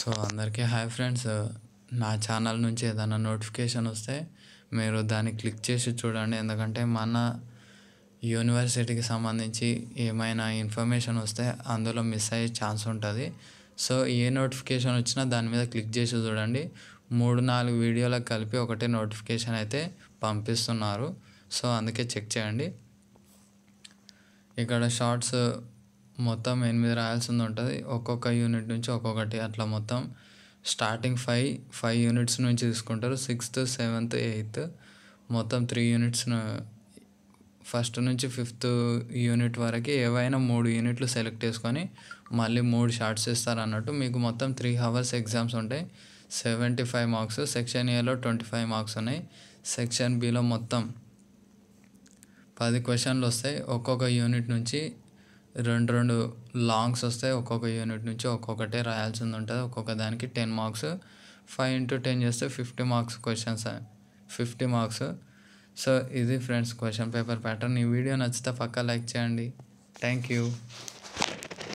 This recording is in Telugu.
సో అందరికీ హాయ్ ఫ్రెండ్స్ నా ఛానల్ నుంచి ఏదైనా నోటిఫికేషన్ వస్తే మీరు దాన్ని క్లిక్ చేసి చూడండి ఎందుకంటే మన యూనివర్సిటీకి సంబంధించి ఏమైనా ఇన్ఫర్మేషన్ వస్తే అందులో మిస్ అయ్యే ఛాన్స్ ఉంటుంది సో ఏ నోటిఫికేషన్ వచ్చినా దాని మీద క్లిక్ చేసి చూడండి మూడు నాలుగు వీడియోలకు కలిపి ఒకటే నోటిఫికేషన్ అయితే పంపిస్తున్నారు సో అందుకే చెక్ చేయండి ఇక్కడ షార్ట్స్ మొత్తం ఎనిమిది రాయాల్సింది ఉంటుంది ఒక్కొక్క యూనిట్ నుంచి ఒక్కొక్కటి అట్లా మొత్తం స్టార్టింగ్ ఫైవ్ ఫైవ్ యూనిట్స్ నుంచి తీసుకుంటారు సిక్స్త్ సెవెంత్ ఎయిత్ మొత్తం త్రీ యూనిట్స్ ఫస్ట్ నుంచి ఫిఫ్త్ యూనిట్ వరకు ఏవైనా మూడు యూనిట్లు సెలెక్ట్ చేసుకొని మళ్ళీ మూడు షార్ట్స్ ఇస్తారు అన్నట్టు మీకు మొత్తం త్రీ అవర్స్ ఎగ్జామ్స్ ఉంటాయి సెవెంటీ ఫైవ్ మార్క్స్ సెక్షన్ ఏలో ట్వంటీ ఫైవ్ మార్క్స్ ఉన్నాయి సెక్షన్ బిలో మొత్తం పది క్వశ్చన్లు వస్తాయి ఒక్కొక్క యూనిట్ నుంచి రెండు రెండు లాంగ్స్ వస్తాయి ఒక్కొక్క యూనిట్ నుంచి ఒక్కొక్కటే రాయాల్సింది ఉంటుంది ఒక్కొక్క దానికి ten marks five into ten చేస్తే fifty marks questions fifty marks so ఇది ఫ్రెండ్స్ క్వశ్చన్ పేపర్ ప్యాటర్న్ ఈ వీడియో నచ్చితే పక్కా లైక్ చేయండి థ్యాంక్ యూ